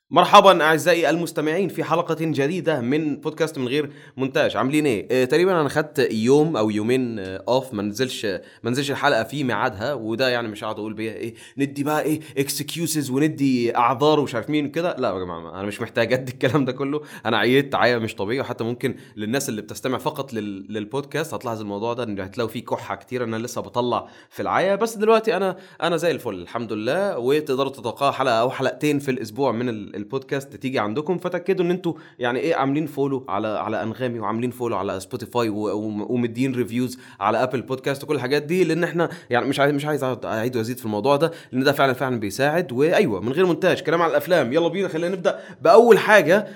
مرحبا اعزائي المستمعين في حلقه جديده من بودكاست من غير مونتاج عاملين ايه آه تقريبا انا خدت يوم او يومين آه اوف ما نزلش ما نزلش الحلقه في ميعادها وده يعني مش هقعد اقول بيها ايه ندي بقى ايه اكسكيوزز وندي اعذار ومش عارف مين وكده لا يا جماعه انا مش محتاج ادي الكلام ده كله انا عييت عيا مش طبيعي وحتى ممكن للناس اللي بتستمع فقط لل... للبودكاست هتلاحظ الموضوع ده ان هتلاقوا فيه كحه كتير انا لسه بطلع في العيا بس دلوقتي انا انا زي الفل الحمد لله وتقدروا تتوقعوا حلقه او حلقتين في الاسبوع من ال- البودكاست تيجي عندكم فتاكدوا ان انتوا يعني ايه عاملين فولو على على انغامي وعاملين فولو على سبوتيفاي و- وم- ومدين ريفيوز على ابل بودكاست وكل الحاجات دي لان احنا يعني مش عايز مش عايز أقعد اعيد وازيد في الموضوع ده لان ده فعلا فعلا بيساعد وايوه من غير مونتاج كلام على الافلام يلا بينا خلينا نبدا باول حاجه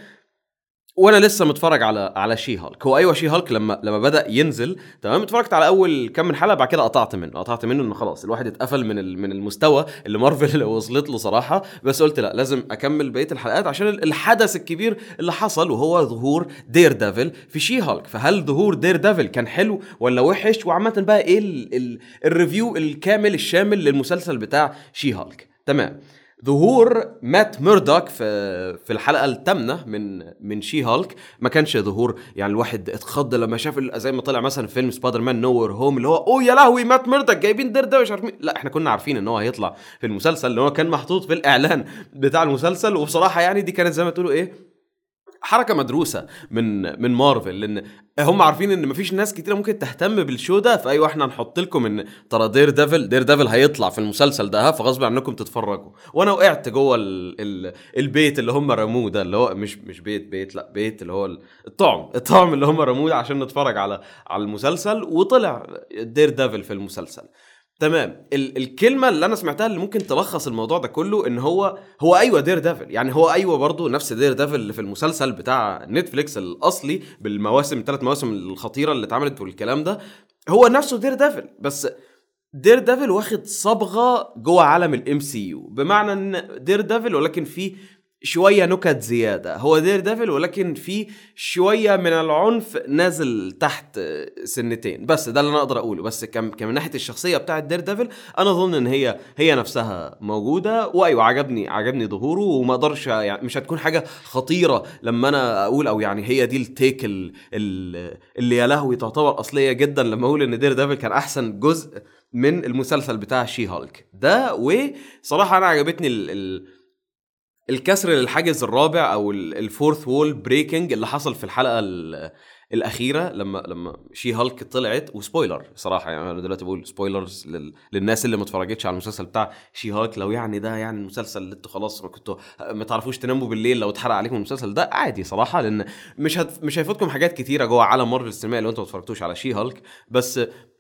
وانا لسه متفرج على على شي هالك هو ايوه شي هالك لما لما بدا ينزل تمام اتفرجت على اول كام من حلقه بعد كده قطعت منه قطعت منه انه خلاص الواحد اتقفل من ال- من المستوى اللي مارفل وصلت له صراحه بس قلت لا لازم اكمل بقيه الحلقات عشان ال- الحدث الكبير اللي حصل وهو ظهور دير ديفل في شي هالك فهل ظهور دير ديفل كان حلو ولا وحش وعامه بقى ايه ال ال الريفيو الكامل الشامل للمسلسل بتاع شي هالك تمام ظهور مات ميردوك في في الحلقه الثامنه من من شي هالك ما كانش ظهور يعني الواحد اتخض لما شاف ال- زي ما طلع مثلا في فيلم سبايدر مان نوور هوم اللي هو اوه يا لهوي مات ميردوك جايبين دير ده مش عارف مين لا احنا كنا عارفين ان هو هيطلع في المسلسل اللي هو كان محطوط في الاعلان بتاع المسلسل وبصراحه يعني دي كانت زي ما تقولوا ايه حركه مدروسه من من مارفل لان هم عارفين ان مفيش ناس كتيره ممكن تهتم بالشو ده فايوه احنا هنحط لكم ان ترى دير ديفل دير ديفل هيطلع في المسلسل ده ها، فغصب عنكم تتفرجوا وانا وقعت جوه ال ال البيت اللي هم رموه ده اللي هو مش مش بيت بيت لا بيت اللي هو ال- الطعم الطعم اللي هم رموه عشان نتفرج على على المسلسل وطلع دير ديفل في المسلسل تمام ال- الكلمه اللي انا سمعتها اللي ممكن تلخص الموضوع ده كله ان هو هو ايوه دير ديفل يعني هو ايوه برضه نفس دير ديفل اللي في المسلسل بتاع نتفليكس الاصلي بالمواسم الثلاث مواسم الخطيره اللي اتعملت والكلام ده هو نفسه دير ديفل بس دير ديفل واخد صبغه جوه عالم الام سي يو بمعنى ان دير ديفل ولكن في شويه نكت زياده هو دير ديفل ولكن في شويه من العنف نازل تحت سنتين بس ده اللي انا اقدر اقوله بس كم كم من ناحيه الشخصيه بتاعت دير ديفل انا اظن ان هي هي نفسها موجوده وايوه عجبني عجبني ظهوره وما اقدرش يعني مش هتكون حاجه خطيره لما انا اقول او يعني هي دي التيك ال- ال- اللي يا لهوي تعتبر اصليه جدا لما اقول ان دير ديفل كان احسن جزء من المسلسل بتاع شي هالك ده وصراحه انا عجبتني ال ال الكسر للحاجز الرابع او الفورث وول بريكنج اللي حصل في الحلقه ال- الاخيره لما لما شي هالك طلعت وسبويلر صراحه يعني انا دلوقتي بقول سبويلرز لل... للناس اللي ما اتفرجتش على المسلسل بتاع شي هالك لو يعني ده يعني المسلسل اللي انتوا خلاص ما كنتوا ما تعرفوش تناموا بالليل لو اتحرق عليكم المسلسل ده عادي صراحه لان مش هت... مش هيفوتكم حاجات كتيره جوه عالم مارفل السينمائي لو انتوا ما اتفرجتوش على شي هالك بس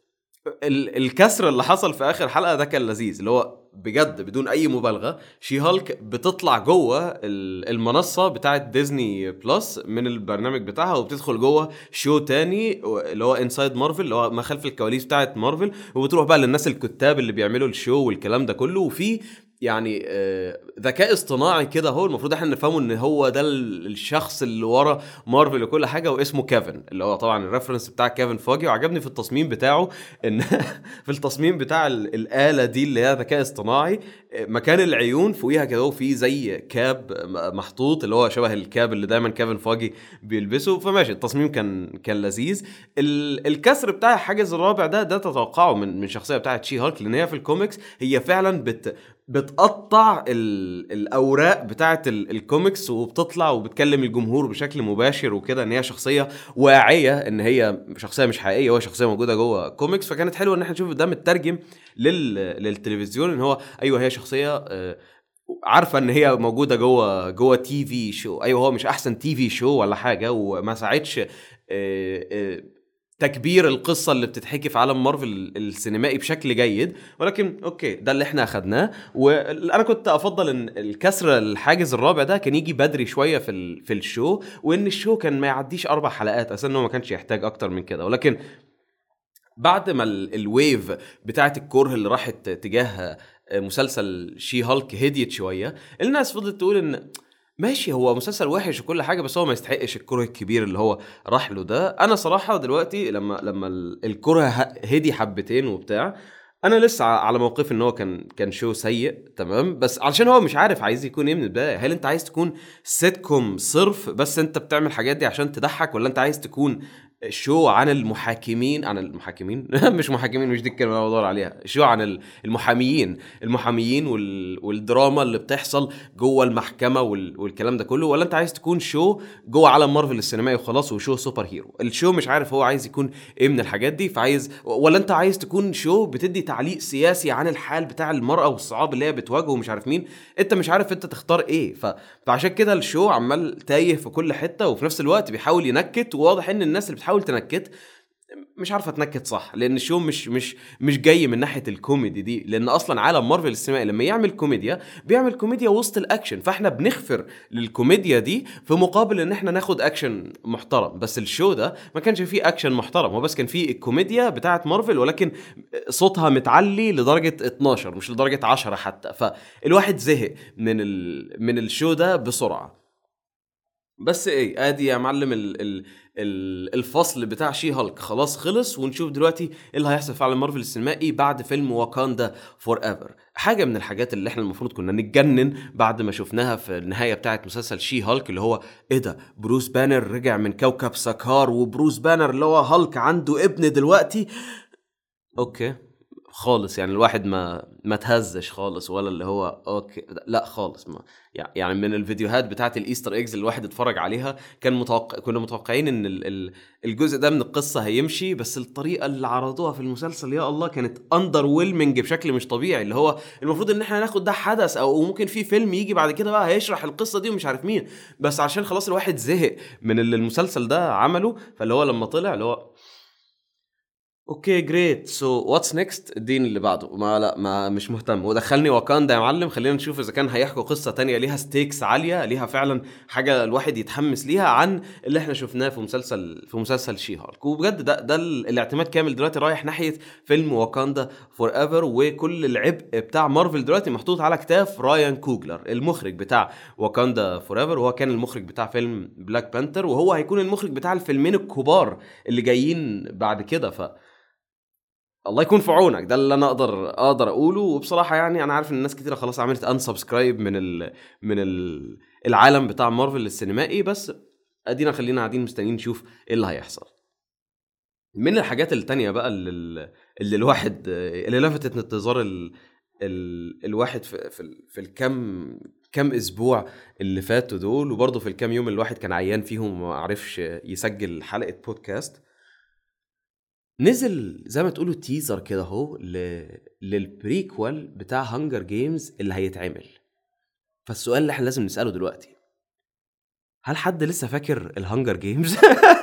ال- الكسر اللي حصل في اخر حلقه ده كان لذيذ اللي هو بجد بدون اي مبالغه شي هالك بتطلع جوه ال- المنصه بتاعت ديزني بلس من البرنامج بتاعها وبتدخل جوه شو تاني و- اللي هو انسايد مارفل اللي هو ما خلف الكواليس بتاعت مارفل وبتروح بقى للناس الكتاب اللي بيعملوا الشو والكلام ده كله وفي يعني آه، ذكاء اصطناعي كده هو المفروض احنا نفهمه ان هو ده ال- الشخص اللي ورا مارفل وكل حاجه واسمه كيفن اللي هو طبعا الريفرنس بتاع كيفن فوجي وعجبني في التصميم بتاعه ان في التصميم بتاع ال- الاله دي اللي هي ذكاء اصطناعي آه، مكان العيون فوقيها كده هو في زي كاب م- محطوط اللي هو شبه الكاب اللي دايما كيفن فوجي بيلبسه فماشي التصميم كان كان لذيذ ال- الكسر بتاع الحاجز الرابع ده ده تتوقعه من من الشخصيه بتاعت شي هالك لان هي في الكوميكس هي فعلا بت بتقطع ال... الاوراق بتاعت ال... الكوميكس وبتطلع وبتكلم الجمهور بشكل مباشر وكده ان هي شخصيه واعيه ان هي شخصيه مش حقيقيه هو شخصيه موجوده جوه كوميكس فكانت حلوه ان احنا نشوف ده مترجم لل... للتلفزيون ان هو ايوه هي شخصيه آه، عارفه ان هي موجوده جوه جوه تي في شو ايوه هو مش احسن تي في شو ولا حاجه وما ساعدش آه، آه، تكبير القصه اللي بتتحكي في عالم مارفل السينمائي بشكل جيد ولكن اوكي ده اللي احنا اخدناه وانا كنت افضل ان الكسر الحاجز الرابع ده كان يجي بدري شويه في ال... في الشو وان الشو كان ما يعديش اربع حلقات اساسا انه ما كانش يحتاج اكتر من كده ولكن بعد ما ال- الويف بتاعت الكره اللي راحت تجاه مسلسل شي هالك هديت شويه الناس فضلت تقول ان ماشي هو مسلسل وحش وكل حاجه بس هو ما يستحقش الكره الكبير اللي هو راح له ده انا صراحه دلوقتي لما لما ال- الكره ه- هدي حبتين وبتاع انا لسه ع- على موقف ان هو كان كان شو سيء تمام بس علشان هو مش عارف عايز يكون ايه من البدايه هل انت عايز تكون سيت كوم صرف بس انت بتعمل الحاجات دي عشان تضحك ولا انت عايز تكون شو عن المحاكمين عن المحاكمين مش محاكمين مش دي الكلمه اللي أنا بدور عليها شو عن ال- المحاميين المحاميين وال... والدراما اللي بتحصل جوه المحكمه وال... والكلام ده كله ولا انت عايز تكون شو جوه عالم مارفل السينمائي وخلاص وشو سوبر هيرو الشو مش عارف هو عايز يكون ايه من الحاجات دي فعايز ولا انت عايز تكون شو بتدي تعليق سياسي عن الحال بتاع المراه والصعاب اللي هي بتواجهه ومش عارف مين انت مش عارف انت تختار ايه ف... فعشان كده الشو عمال تايه في كل حته وفي نفس الوقت بيحاول ينكت وواضح ان الناس اللي بتحاول تنكت مش عارفه تنكت صح لان الشو مش مش مش جاي من ناحيه الكوميدي دي لان اصلا عالم مارفل السينمائي لما يعمل كوميديا بيعمل كوميديا وسط الاكشن فاحنا بنغفر للكوميديا دي في مقابل ان احنا ناخد اكشن محترم بس الشو ده ما كانش فيه اكشن محترم هو بس كان فيه الكوميديا بتاعه مارفل ولكن صوتها متعلي لدرجه 12 مش لدرجه 10 حتى فالواحد زهق من ال... من الشو ده بسرعه بس ايه ادي يا معلم ال ال ال الفصل بتاع شي هالك خلاص خلص ونشوف دلوقتي ايه اللي هيحصل في عالم مارفل السينمائي بعد فيلم واكاندا فور ايفر حاجه من الحاجات اللي احنا المفروض كنا نتجنن بعد ما شفناها في النهايه بتاعه مسلسل شي هالك اللي هو ايه ده بروس بانر رجع من كوكب سكار وبروس بانر اللي هو هالك عنده ابن دلوقتي اوكي خالص يعني الواحد ما ما تهزش خالص ولا اللي هو اوكي لا خالص ما يعني من الفيديوهات بتاعت الايستر ايجز اللي الواحد اتفرج عليها كان متوقع كنا متوقعين ان ال... ال... الجزء ده من القصه هيمشي بس الطريقه اللي عرضوها في المسلسل يا الله كانت اندر ويلمنج بشكل مش طبيعي اللي هو المفروض ان احنا ناخد ده حدث او ممكن في فيلم يجي بعد كده بقى هيشرح القصه دي ومش عارف مين بس عشان خلاص الواحد زهق من اللي المسلسل ده عمله فاللي هو لما طلع اللي هو اوكي جريت سو واتس نيكست الدين اللي بعده ما لا ما مش مهتم ودخلني واكاندا يا معلم خلينا نشوف اذا كان هيحكوا قصه تانية ليها ستيكس عاليه ليها فعلا حاجه الواحد يتحمس ليها عن اللي احنا شفناه في مسلسل في مسلسل شي هالك وبجد ده ده ال- الاعتماد كامل دلوقتي رايح ناحيه فيلم واكاندا فور ايفر وكل العبء بتاع مارفل دلوقتي محطوط على كتاف رايان كوجلر المخرج بتاع واكاندا فور ايفر وهو كان المخرج بتاع فيلم بلاك بانثر وهو هيكون المخرج بتاع الفيلمين الكبار اللي جايين بعد كده ف الله يكون في عونك ده اللي انا اقدر اقدر اقوله وبصراحه يعني انا عارف ان الناس كتير خلاص عملت انسبسكرايب من ال من ال العالم بتاع مارفل السينمائي بس ادينا خلينا قاعدين مستنيين نشوف ايه اللي هيحصل من الحاجات التانية بقى اللي, اللي الواحد اللي لفتت انتظار ال ال الواحد في في, ال- في الكم كم اسبوع اللي فاتوا دول وبرضه في الكام يوم اللي الواحد كان عيان فيهم وما عرفش يسجل حلقه بودكاست نزل زي ما تقولوا تيزر كده اهو ل... للبريكوال بتاع هانجر جيمز اللي هيتعمل فالسؤال اللي احنا لازم نساله دلوقتي هل حد لسه فاكر الهانجر جيمز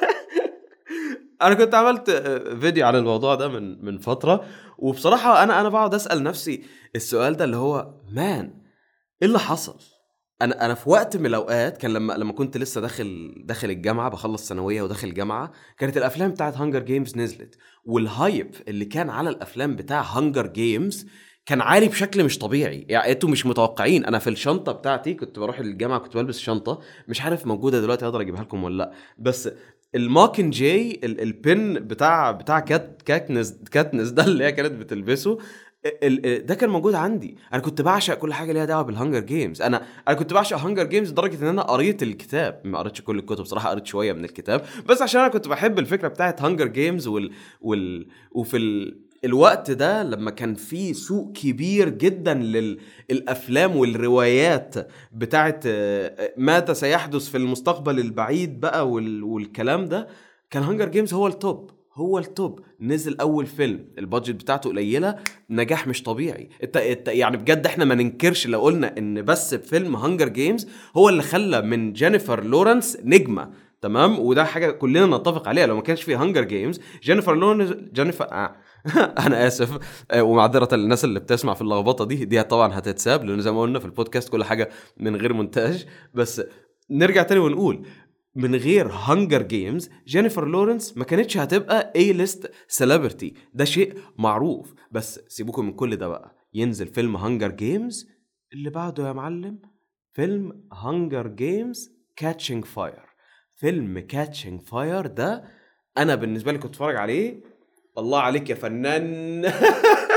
انا كنت عملت فيديو عن الموضوع ده من من فتره وبصراحه انا انا بقعد اسال نفسي السؤال ده اللي هو مان ايه اللي حصل انا انا في وقت من الاوقات كان لما لما كنت لسه داخل داخل الجامعه بخلص ثانويه وداخل جامعه كانت الافلام بتاعت هانجر جيمز نزلت والهايب اللي كان على الافلام بتاع هانجر جيمز كان عالي بشكل مش طبيعي يعني انتوا مش متوقعين انا في الشنطه بتاعتي كنت بروح الجامعه كنت بلبس شنطه مش عارف موجوده دلوقتي اقدر اجيبها لكم ولا لا بس الماكن جاي ال- البن بتاع بتاع كات كاتنس كاتنس ده اللي هي كانت بتلبسه ال- ال- ده كان موجود عندي انا كنت بعشق كل حاجه ليها دعوه بالهانجر جيمز انا انا كنت بعشق هانجر جيمز لدرجه ان انا قريت الكتاب ما قريتش كل الكتب بصراحه قريت شويه من الكتاب بس عشان انا كنت بحب الفكره بتاعت هانجر جيمز وال, وال وفي ال الوقت ده لما كان في سوق كبير جدا للافلام والروايات بتاعت آه، ماذا سيحدث في المستقبل البعيد بقى وال... والكلام ده كان هانجر جيمز هو التوب هو التوب نزل اول فيلم البادجت بتاعته قليله نجاح مش طبيعي انت انت يعني بجد احنا ما ننكرش لو قلنا ان بس فيلم هانجر جيمز هو اللي خلى من جينيفر لورنس نجمه تمام وده حاجه كلنا نتفق عليها لو ما كانش في هانجر جيمز جينيفر لورنس جينيفر آه. انا اسف آه، ومعذره للناس اللي بتسمع في اللخبطه دي دي طبعا هتتساب لان زي ما قلنا في البودكاست كل حاجه من غير مونتاج بس نرجع تاني ونقول من غير هانجر جيمز جينيفر لورنس ما كانتش هتبقى اي ليست سيلبرتي ده شيء معروف بس سيبوكم من كل ده بقى ينزل فيلم هانجر جيمز اللي بعده يا معلم فيلم هانجر جيمز كاتشنج فاير فيلم كاتشنج فاير ده انا بالنسبه لي كنت اتفرج عليه الله عليك يا فنان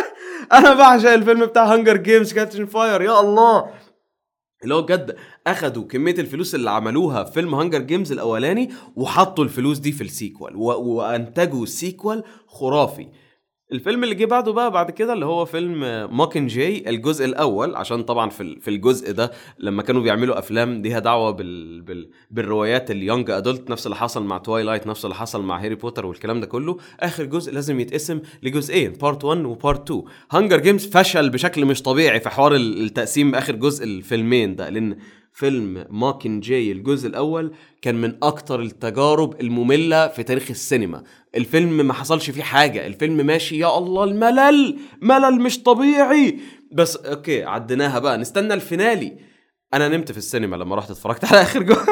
انا بعشق الفيلم بتاع هانجر جيمز كاتشن فاير يا الله اللي هو بجد اخدوا كميه الفلوس اللي عملوها في فيلم هانجر جيمز الاولاني وحطوا الفلوس دي في السيكوال و... وانتجوا سيكوال خرافي الفيلم اللي جه بعده بقى بعد كده اللي هو فيلم ماكن جاي الجزء الاول عشان طبعا في في الجزء ده لما كانوا بيعملوا افلام ليها دعوه بال بال بالروايات اليونج ادولت نفس اللي حصل مع توايلايت نفس اللي حصل مع هاري بوتر والكلام ده كله اخر جزء لازم يتقسم لجزئين بارت 1 وبارت 2 هانجر جيمز فشل بشكل مش طبيعي في حوار التقسيم اخر جزء الفيلمين ده لان فيلم ماكن جاي الجزء الاول كان من اكتر التجارب الممله في تاريخ السينما الفيلم ما حصلش فيه حاجه الفيلم ماشي يا الله الملل ملل مش طبيعي بس اوكي عديناها بقى نستنى الفينالي انا نمت في السينما لما رحت اتفرجت على اخر جزء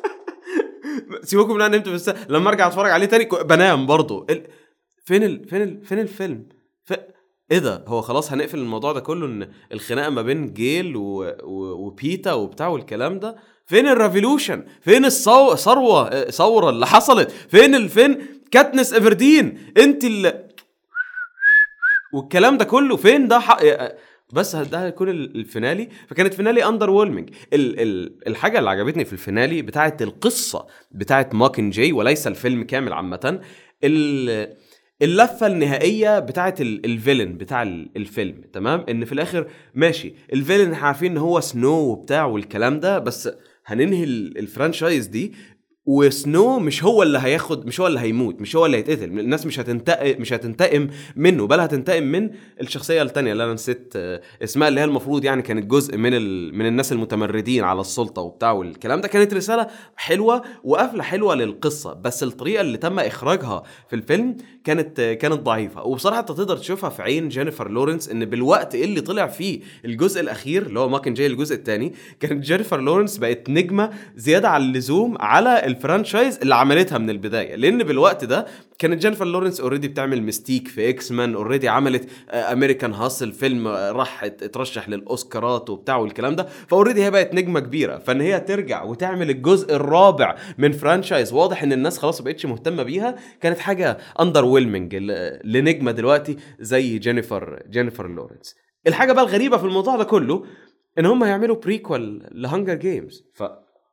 سيبكم من انا نمت في السينما لما ارجع اتفرج عليه تاني بنام برضه ال... فين ال... فين ال... فين الفيلم ف... ايه ده هو خلاص هنقفل الموضوع ده كله ان الخناقه ما بين جيل و... و... وبيتا وبتاع والكلام ده فين الريفولوشن فين الثوره الصو... ثوره اللي حصلت فين ال... فين كاتنس ايفردين انت اللي والكلام ده كله فين ده حق... بس ده هيكون الفينالي فكانت فينالي اندر وولمنج ال... ال... الحاجه اللي عجبتني في الفينالي بتاعت القصه بتاعت ماكن جاي وليس الفيلم كامل عامه ال... اللفه النهائيه بتاعت الفيلن بتاع الفيلم تمام ان في الاخر ماشي الفيلن احنا عارفين ان هو سنو وبتاع والكلام ده بس هننهي الفرانشايز دي وسنو مش هو اللي هياخد مش هو اللي هيموت مش هو اللي هيتقتل الناس مش هتنتقم مش هتنتقم منه بل هتنتقم من الشخصيه الثانيه اللي انا نسيت اسمها اللي هي المفروض يعني كانت جزء من ال... من الناس المتمردين على السلطه وبتاع والكلام ده كانت رساله حلوه وقفله حلوه للقصه بس الطريقه اللي تم اخراجها في الفيلم كانت كانت ضعيفه وبصراحه انت تقدر تشوفها في عين جينيفر لورنس ان بالوقت اللي طلع فيه الجزء الاخير اللي هو ماكن جاي الجزء الثاني كانت جينيفر لورنس بقت نجمه زياده عن اللزوم على الفرانشايز اللي عملتها من البدايه لان بالوقت ده كانت جينيفر لورنس اوريدي بتعمل ميستيك في اكس مان اوريدي عملت امريكان هاسل فيلم راح اترشح للاوسكارات وبتاع والكلام ده فاوريدي هي بقت نجمه كبيره فان هي ترجع وتعمل الجزء الرابع من فرانشايز واضح ان الناس خلاص ما بقتش مهتمه بيها كانت حاجه اندر ويلمنج لنجمه دلوقتي زي جينيفر جينيفر لورنس الحاجه بقى الغريبه في الموضوع ده كله ان هم هيعملوا بريكوال لهانجر جيمز ف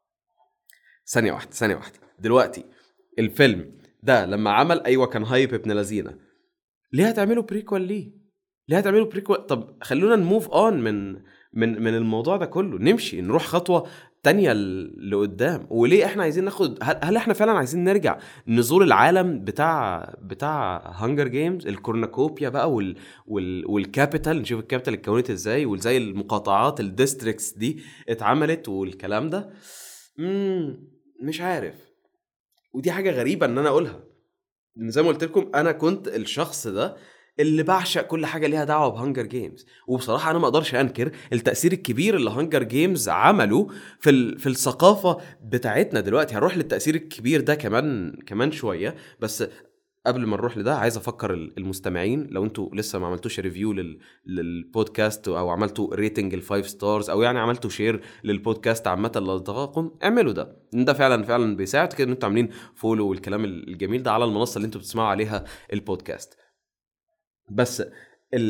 ثانيه واحده ثانيه واحده دلوقتي الفيلم ده لما عمل ايوه كان هايب ابن لذينه ليه هتعملوا بريكوال ليه ليه هتعملوا بريكوال طب خلونا نموف اون من من من الموضوع ده كله نمشي نروح خطوه تانية لقدام وليه احنا عايزين ناخد هل, هل احنا فعلا عايزين نرجع نزور العالم بتاع بتاع هانجر جيمز الكورنكوبيا بقى وال وال والكابيتال نشوف الكابيتال اتكونت ازاي وازاي المقاطعات الديستريكتس دي اتعملت والكلام ده مم مش عارف ودي حاجه غريبه ان انا اقولها لان زي ما قلت لكم انا كنت الشخص ده اللي بعشق كل حاجه ليها دعوه بهانجر جيمز وبصراحه انا ما اقدرش انكر التاثير الكبير اللي هانجر جيمز عمله في ال... في الثقافه بتاعتنا دلوقتي هنروح للتاثير الكبير ده كمان كمان شويه بس قبل ما نروح لده عايز افكر المستمعين لو انتوا لسه ما عملتوش ريفيو لل... للبودكاست او عملتوا ريتنج الفايف ستارز او يعني عملتوا شير للبودكاست عامه لاصدقائكم اعملوا ده ده فعلا فعلا بيساعد كده ان انتوا عاملين فولو والكلام الجميل ده على المنصه اللي انتوا بتسمعوا عليها البودكاست بس ال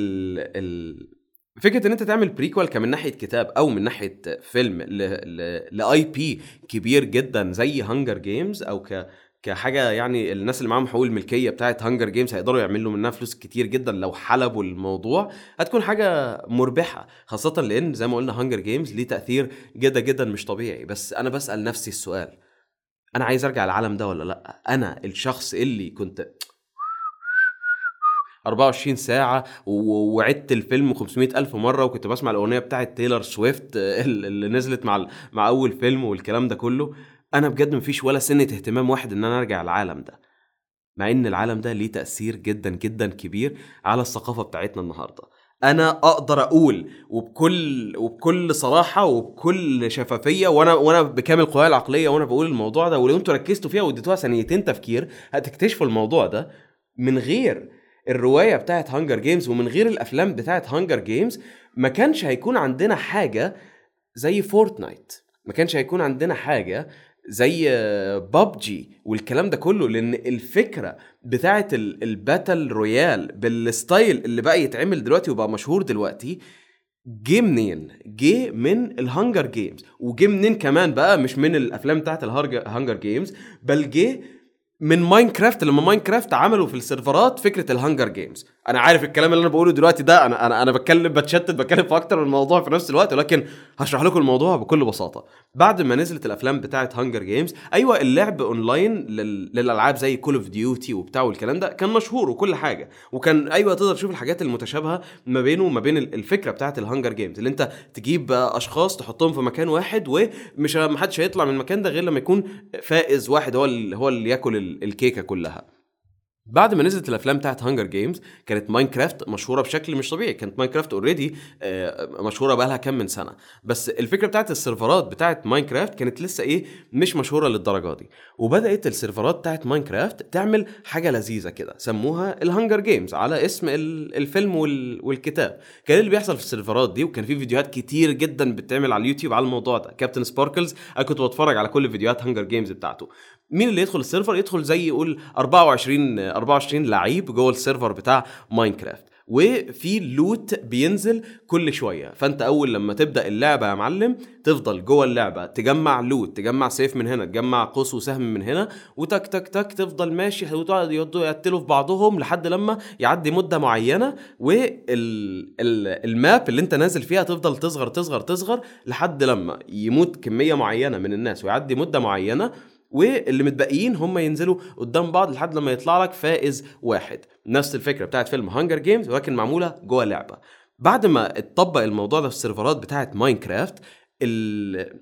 ال فكره ان انت تعمل بريكوال كمن ناحيه كتاب او من ناحيه فيلم لاي بي كبير جدا زي هانجر جيمز او ك كحاجه يعني الناس اللي معاهم حقوق الملكيه بتاعت هانجر جيمز هيقدروا يعملوا منها فلوس كتير جدا لو حلبوا الموضوع هتكون حاجه مربحه خاصه لان زي ما قلنا هانجر جيمز ليه تاثير جدا جدا مش طبيعي بس انا بسال نفسي السؤال انا عايز ارجع العالم ده ولا لا انا الشخص اللي كنت 24 ساعة وعدت الفيلم 500 ألف مرة وكنت بسمع الأغنية بتاعت تايلر سويفت اللي نزلت مع مع أول فيلم والكلام ده كله أنا بجد مفيش ولا سنة اهتمام واحد إن أنا أرجع العالم ده مع إن العالم ده ليه تأثير جدا جدا كبير على الثقافة بتاعتنا النهاردة انا اقدر اقول وبكل وبكل صراحه وبكل شفافيه وانا وانا بكامل قواي العقليه وانا بقول الموضوع ده ولو انتوا ركزتوا فيها واديتوها ثانيتين تفكير هتكتشفوا الموضوع ده من غير الروايه بتاعت هانجر جيمز ومن غير الافلام بتاعت هانجر جيمز ما كانش هيكون عندنا حاجه زي فورتنايت ما كانش هيكون عندنا حاجه زي بابجي والكلام ده كله لان الفكره بتاعه الباتل رويال بالستايل اللي بقى يتعمل دلوقتي وبقى مشهور دلوقتي جه منين؟ جه من الهانجر جيمز وجه منين كمان بقى مش من الافلام بتاعت الهانجر جيمز بل جه من ماينكرافت لما ماينكرافت عملوا في السيرفرات فكره الهانجر جيمز انا عارف الكلام اللي انا بقوله دلوقتي ده انا انا انا بتكلم بتشتت بتكلم في اكتر من موضوع في نفس الوقت ولكن هشرح لكم الموضوع بكل بساطه بعد ما نزلت الافلام بتاعه هانجر جيمز ايوه اللعب اونلاين لل... للالعاب زي كول اوف ديوتي وبتاع والكلام ده كان مشهور وكل حاجه وكان ايوه تقدر تشوف الحاجات المتشابهه ما بينه وما بين الفكره بتاعه الهانجر جيمز اللي انت تجيب اشخاص تحطهم في مكان واحد ومش ما حدش هيطلع من المكان ده غير لما يكون فائز واحد هو اللي هو اللي ياكل الكيكه كلها بعد ما نزلت الافلام بتاعت هانجر جيمز كانت ماينكرافت مشهوره بشكل مش طبيعي كانت ماينكرافت اوريدي مشهوره بقى لها كام من سنه بس الفكره بتاعت السيرفرات بتاعت ماينكرافت كانت لسه ايه مش مشهوره للدرجه دي وبدات السيرفرات بتاعت ماينكرافت تعمل حاجه لذيذه كده سموها الهانجر جيمز على اسم الفيلم والكتاب كان اللي بيحصل في السيرفرات دي وكان في فيديوهات كتير جدا بتتعمل على اليوتيوب على الموضوع ده كابتن سباركلز انا كنت بتفرج على كل فيديوهات هانجر جيمز بتاعته مين اللي يدخل السيرفر يدخل زي يقول 24 24 لعيب جوه السيرفر بتاع ماينكرافت وفي لوت بينزل كل شويه فانت اول لما تبدا اللعبه يا معلم تفضل جوه اللعبه تجمع لوت تجمع سيف من هنا تجمع قوس وسهم من هنا وتك تك تك تفضل ماشي وتقعد يقتلوا في بعضهم لحد لما يعدي مده معينه والماب اللي انت نازل فيها تفضل تصغر تصغر تصغر لحد لما يموت كميه معينه من الناس ويعدي مده معينه واللي متبقيين هم ينزلوا قدام بعض لحد لما يطلع لك فائز واحد نفس الفكره بتاعت فيلم هانجر جيمز ولكن معموله جوه لعبه بعد ما اتطبق الموضوع ده في السيرفرات بتاعت ماينكرافت ال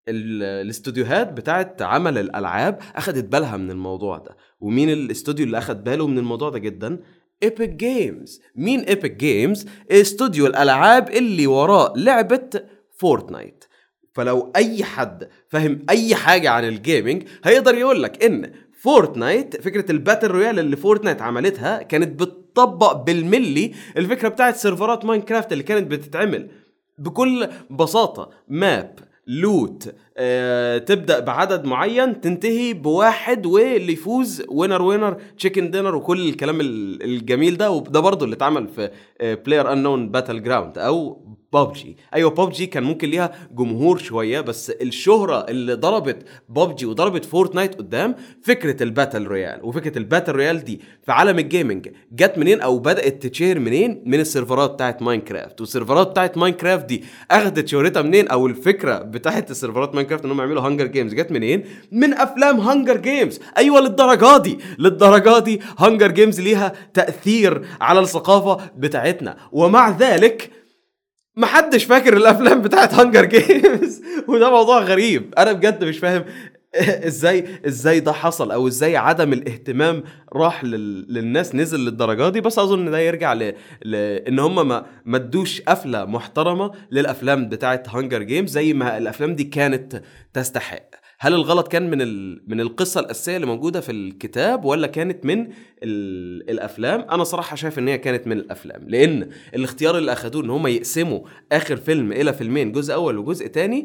الاستوديوهات بتاعت عمل الالعاب اخدت بالها من الموضوع ده ومين الاستوديو اللي اخد باله من الموضوع ده جدا ايبك جيمز مين ايبك جيمز استوديو الالعاب اللي وراه لعبه فورتنايت فلو اي حد فاهم اي حاجه عن الجيمنج هيقدر يقول لك ان فورتنايت فكره الباتل رويال اللي فورتنايت عملتها كانت بتطبق بالملي الفكره بتاعت سيرفرات ماينكرافت اللي كانت بتتعمل بكل بساطه ماب لوت آه، تبدا بعدد معين تنتهي بواحد واللي يفوز وينر وينر تشيكن دينر وكل الكلام الجميل ده وده برضه اللي اتعمل في بلاير انون باتل جراوند او بابجي ايوه بابجي كان ممكن ليها جمهور شويه بس الشهره اللي ضربت بابجي وضربت فورتنايت قدام فكره الباتل رويال وفكره الباتل رويال دي في عالم الجيمنج جت منين او بدات تتشهر منين من السيرفرات بتاعت ماينكرافت والسيرفرات بتاعت ماينكرافت دي اخذت شهرتها منين او الفكره بتاعت السيرفرات ماينكرافت انهم يعملوا هانجر جيمز جت منين من افلام هانجر جيمز ايوه للدرجه دي للدرجه دي هانجر جيمز ليها تاثير على الثقافه بتاعتنا ومع ذلك محدش فاكر الافلام بتاعت هانجر جيمز وده موضوع غريب انا بجد مش فاهم ازاي ازاي ده حصل او ازاي عدم الاهتمام راح لل... للناس نزل للدرجه دي بس اظن ان ده يرجع ل... ل... ان هم ما ما ادوش قفله محترمه للافلام بتاعت هانجر جيمز زي ما الافلام دي كانت تستحق هل الغلط كان من ال... من القصه الاساسيه اللي موجوده في الكتاب ولا كانت من ال... الافلام انا صراحه شايف ان هي كانت من الافلام لان الاختيار اللي اخدوه ان هم يقسموا اخر فيلم الى فيلمين جزء اول وجزء تاني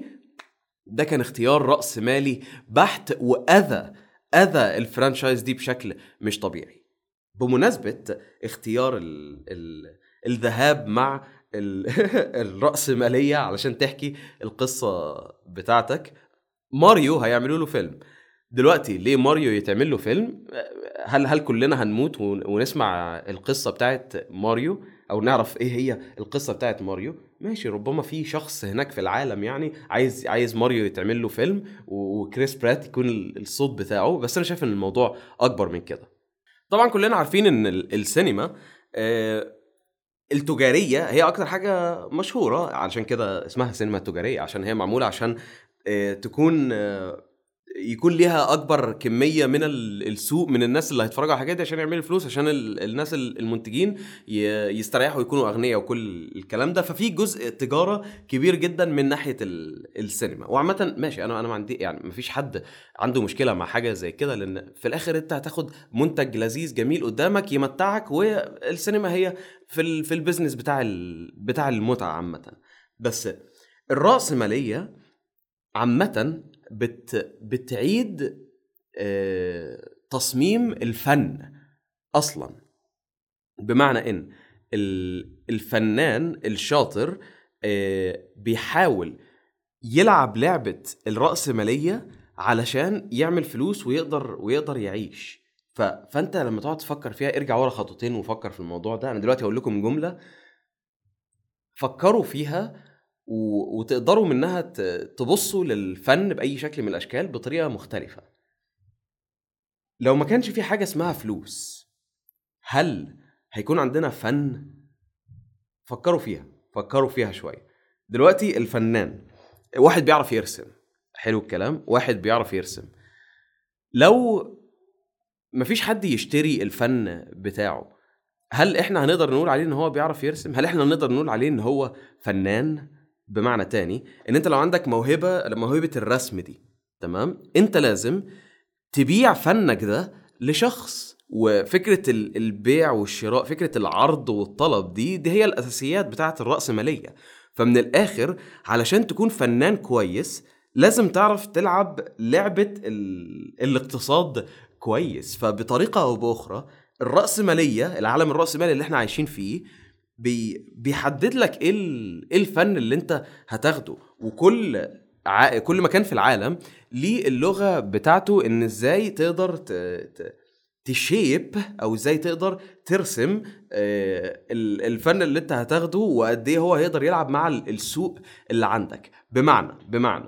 ده كان اختيار راس مالي بحت واذى اذى الفرانشايز دي بشكل مش طبيعي بمناسبه اختيار ال... ال... الذهاب مع ال... الرأسمالية علشان تحكي القصة بتاعتك ماريو هيعملوا له فيلم دلوقتي ليه ماريو يتعمل له فيلم هل هل كلنا هنموت ونسمع القصه بتاعت ماريو او نعرف ايه هي القصه بتاعت ماريو ماشي ربما في شخص هناك في العالم يعني عايز عايز ماريو يتعمل له فيلم وكريس برات يكون الصوت بتاعه بس انا شايف ان الموضوع اكبر من كده طبعا كلنا عارفين ان السينما التجاريه هي اكتر حاجه مشهوره علشان كده اسمها سينما تجاريه عشان هي معموله عشان تكون يكون ليها اكبر كميه من السوق من الناس اللي هيتفرجوا على الحاجات دي عشان يعملوا فلوس عشان الناس المنتجين يستريحوا يكونوا اغنياء وكل الكلام ده ففي جزء تجاره كبير جدا من ناحيه السينما وعامه ماشي انا انا ما عندي يعني ما فيش حد عنده مشكله مع حاجه زي كده لان في الاخر انت هتاخد منتج لذيذ جميل قدامك يمتعك والسينما هي في في البيزنس بتاع بتاع المتعه عامه بس الراسماليه عامه بت بتعيد آه، تصميم الفن اصلا بمعنى ان الفنان الشاطر آه، بيحاول يلعب لعبه الرأسماليه علشان يعمل فلوس ويقدر ويقدر يعيش ف... فانت لما تقعد تفكر فيها ارجع ورا خطوتين وفكر في الموضوع ده انا دلوقتي هقول لكم جمله فكروا فيها و... وتقدروا منها ت... تبصوا للفن باي شكل من الاشكال بطريقه مختلفه لو ما كانش في حاجه اسمها فلوس هل هيكون عندنا فن فكروا فيها فكروا فيها شويه دلوقتي الفنان واحد بيعرف يرسم حلو الكلام واحد بيعرف يرسم لو مفيش حد يشتري الفن بتاعه هل احنا هنقدر نقول عليه ان هو بيعرف يرسم هل احنا نقدر نقول عليه ان هو فنان بمعنى تاني ان انت لو عندك موهبه موهبه الرسم دي تمام انت لازم تبيع فنك ده لشخص وفكره البيع والشراء فكره العرض والطلب دي دي هي الاساسيات بتاعه الراسماليه فمن الاخر علشان تكون فنان كويس لازم تعرف تلعب لعبه الاقتصاد كويس فبطريقه او باخرى الراسماليه العالم الراسمالي اللي احنا عايشين فيه بي بيحدد لك ايه ايه الفن اللي انت هتاخده وكل ع... كل مكان في العالم ليه اللغه بتاعته ان ازاي تقدر ت... ت... تشيب او ازاي تقدر ترسم آه، الفن اللي انت هتاخده وقد ايه هو هيقدر يلعب مع السوق اللي عندك بمعنى بمعنى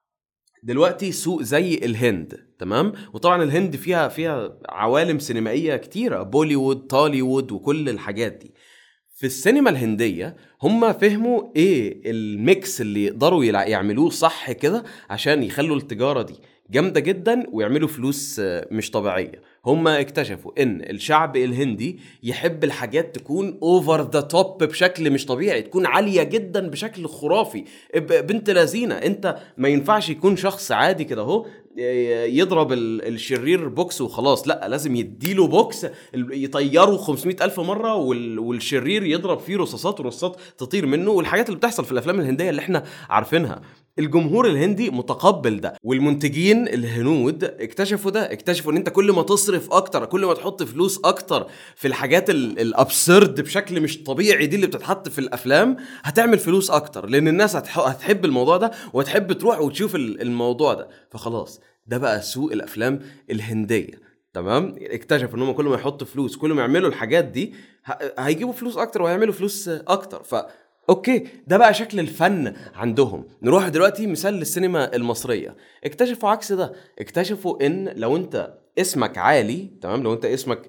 دلوقتي سوق زي الهند تمام وطبعا الهند فيها فيها عوالم سينمائيه كتيره بوليوود توليوود وكل الحاجات دي في السينما الهنديه هم فهموا ايه الميكس اللي يقدروا يعملوه صح كده عشان يخلوا التجاره دي جامده جدا ويعملوا فلوس آه، مش طبيعيه هم اكتشفوا ان الشعب الهندي يحب الحاجات تكون اوفر ذا توب بشكل مش طبيعي تكون عاليه جدا بشكل خرافي بنت لذينه انت ما ينفعش يكون شخص عادي كده اهو يضرب الشرير بوكس وخلاص لا لازم يديله بوكس يطيره 500 ألف مرة والشرير يضرب فيه رصاصات ورصاصات تطير منه والحاجات اللي بتحصل في الأفلام الهندية اللي احنا عارفينها الجمهور الهندي متقبل ده والمنتجين الهنود اكتشفوا ده اكتشفوا ان انت كل ما تصرف اكتر كل ما تحط فلوس اكتر في الحاجات الابسرد بشكل مش طبيعي دي اللي بتتحط في الافلام هتعمل فلوس اكتر لان الناس هتحب الموضوع ده وتحب تروح وتشوف الموضوع ده فخلاص ده بقى سوق الافلام الهنديه تمام اكتشفوا ان هم كل ما يحطوا فلوس كل ما يعملوا الحاجات دي هيجيبوا فلوس اكتر وهيعملوا فلوس اكتر ف اوكي ده بقى شكل الفن عندهم نروح دلوقتي مثال للسينما المصريه اكتشفوا عكس ده اكتشفوا ان لو انت اسمك عالي تمام لو انت اسمك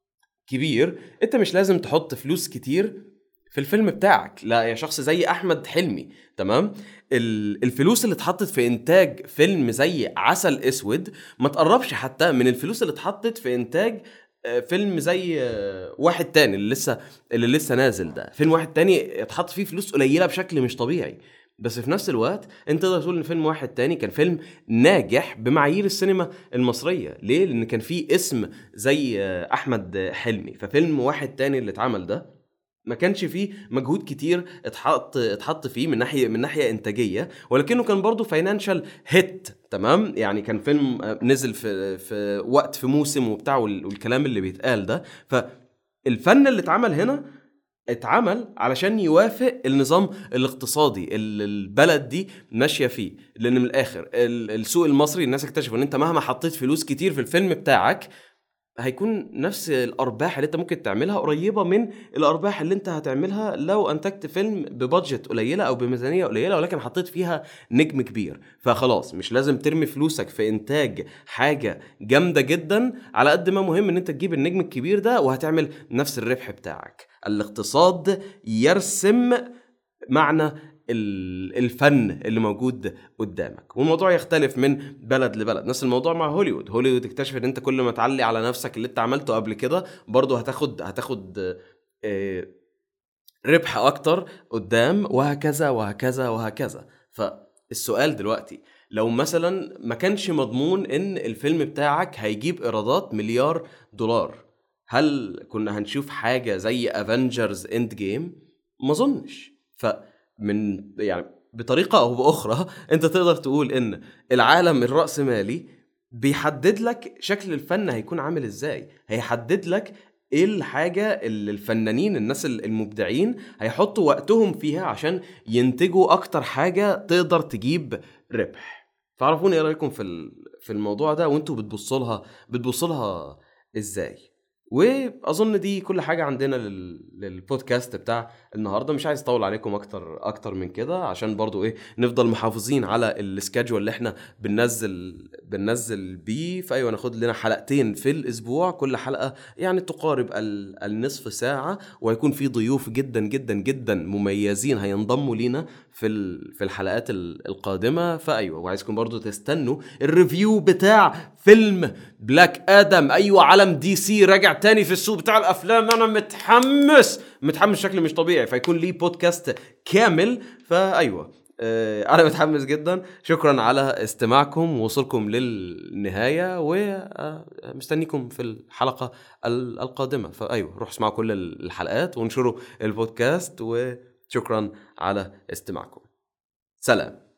كبير انت مش لازم تحط فلوس كتير في الفيلم بتاعك لا يا شخص زي احمد حلمي تمام الفلوس اللي اتحطت في انتاج فيلم زي عسل اسود ما تقربش حتى من الفلوس اللي اتحطت في انتاج آه، فيلم زي آه، واحد تاني اللي لسه اللي لسه نازل ده فيلم واحد تاني اتحط فيه فلوس قليله بشكل مش طبيعي بس في نفس الوقت انت تقدر تقول ان فيلم واحد تاني كان فيلم ناجح بمعايير السينما المصريه ليه لان كان فيه اسم زي آه، احمد حلمي ففيلم واحد تاني اللي اتعمل ده ما كانش فيه مجهود كتير اتحط اتحط فيه من ناحيه من ناحيه انتاجيه ولكنه كان برضه فاينانشال هيت تمام يعني كان فيلم آه، نزل في في وقت في موسم وبتاع والكلام اللي بيتقال ده فالفن اللي اتعمل هنا اتعمل علشان يوافق النظام الاقتصادي اللي البلد دي ماشيه فيه لان من الاخر السوق المصري الناس اكتشفوا ان انت مهما حطيت فلوس كتير في الفيلم بتاعك هيكون نفس الارباح اللي انت ممكن تعملها قريبه من الارباح اللي انت هتعملها لو انتجت فيلم ببادجت قليله او بميزانيه قليله ولكن حطيت فيها نجم كبير فخلاص مش لازم ترمي فلوسك في انتاج حاجه جامده جدا على قد ما مهم ان انت تجيب النجم الكبير ده وهتعمل نفس الربح بتاعك الاقتصاد يرسم معنى الفن اللي موجود قدامك والموضوع يختلف من بلد لبلد نفس الموضوع مع هوليوود هوليوود اكتشف ان انت كل ما تعلي على نفسك اللي انت عملته قبل كده برضه هتاخد هتاخد آه، ربح اكتر قدام وهكذا وهكذا وهكذا فالسؤال دلوقتي لو مثلا ما كانش مضمون ان الفيلم بتاعك هيجيب ايرادات مليار دولار هل كنا هنشوف حاجه زي افنجرز اند جيم ما اظنش ف من يعني بطريقه او باخرى انت تقدر تقول ان العالم الراسمالي بيحدد لك شكل الفن هيكون عامل ازاي هيحدد لك ايه الحاجة اللي الفنانين الناس المبدعين هيحطوا وقتهم فيها عشان ينتجوا اكتر حاجة تقدر تجيب ربح فعرفوني ايه رايكم في في الموضوع ده وانتوا بتبصوا لها بتبصوا لها ازاي واظن دي كل حاجه عندنا للبودكاست بتاع النهارده مش عايز اطول عليكم اكتر اكتر من كده عشان برضو ايه نفضل محافظين على السكادجول اللي احنا بننزل بننزل بيه فايوه ناخد لنا حلقتين في الاسبوع كل حلقه يعني تقارب النصف ساعه وهيكون في ضيوف جدا جدا جدا مميزين هينضموا لينا في في الحلقات القادمه فايوه وعايزكم برضو تستنوا الريفيو بتاع فيلم بلاك ادم ايوه علم دي سي راجع تاني في السوق بتاع الافلام انا متحمس متحمس بشكل مش طبيعي فيكون لي بودكاست كامل فايوه آه، انا متحمس جدا شكرا على استماعكم ووصولكم للنهايه ومستنيكم في الحلقه القادمه فايوه روحوا اسمعوا كل الحلقات وانشروا البودكاست وشكرا على استماعكم سلام